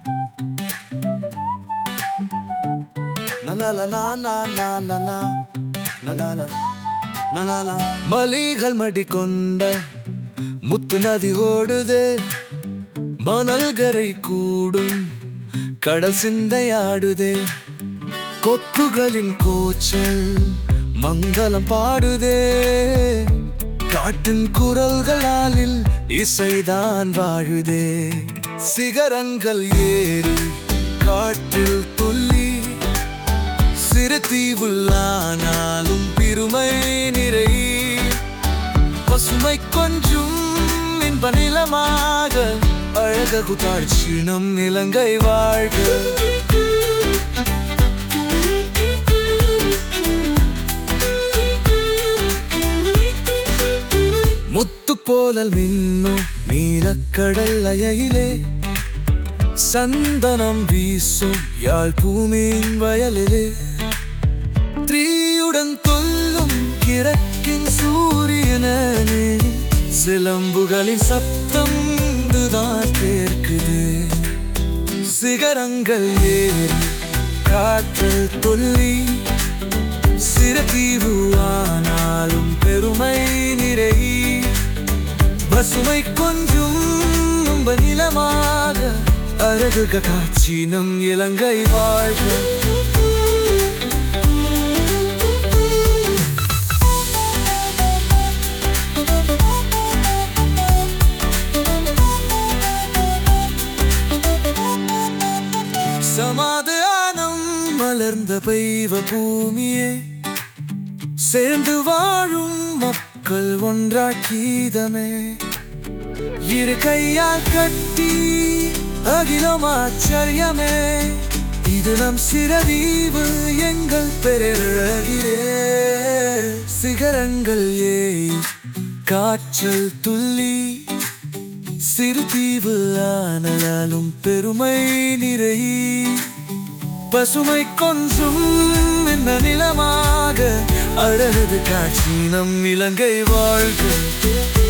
மலிகள் மடி கொண்ட முத்து நதி ஓடுதே மணல்கரை கூடும் கடல் சிந்தையாடுதே கொக்குகளின் கூச்சல் மங்களம் பாடுதே காட்டின் குரல்களாலில் இசைதான் வாழுதே சிகரங்கள் ஏறி காட்டில் துள்ளி சிறு தீவுள்ளானாலும் பெருமை நிறை பசுமை கொஞ்சும் இன்ப நிலமாக அழகு தாழ்ச்சினம் இலங்கை வாழ்க முத்து போலல் மின்னும் நீலக்கடல் அயையிலே சந்தனம் வீசும் யாழ் பூமியின் வயலிலே த்ரீயுடன் தொல்லும் கிழக்கின் சூரியனே சிலம்புகளின் சப்தம் இதுதான் கேட்குது சிகரங்கள் ஏறி காற்றில் துள்ளி சிறு தீவு ஆனாலும் பெருமை நிறை பசுமை கொஞ்சும் ரொம்ப நிலமாக அழகு காட்சி நம் இலங்கை வாழ்க சமாதானம் மலர்ந்த பெய்வ பூமியே சேர்ந்து வாழும் மக்கள் ஒன்றாக்கீதமே இரு கையால் கட்டி அகிலம் ஆச்சரியமே இது நம் சிறதீவு எங்கள் பெருகிலே சிகரங்கள் ஏய் காற்றல் துள்ளி சிறு தீவு ஆனாலும் பெருமை நிறை பசுமை கொஞ்சும் இந்த நிலமாக அழகு காட்சி நம் இலங்கை வாழ்க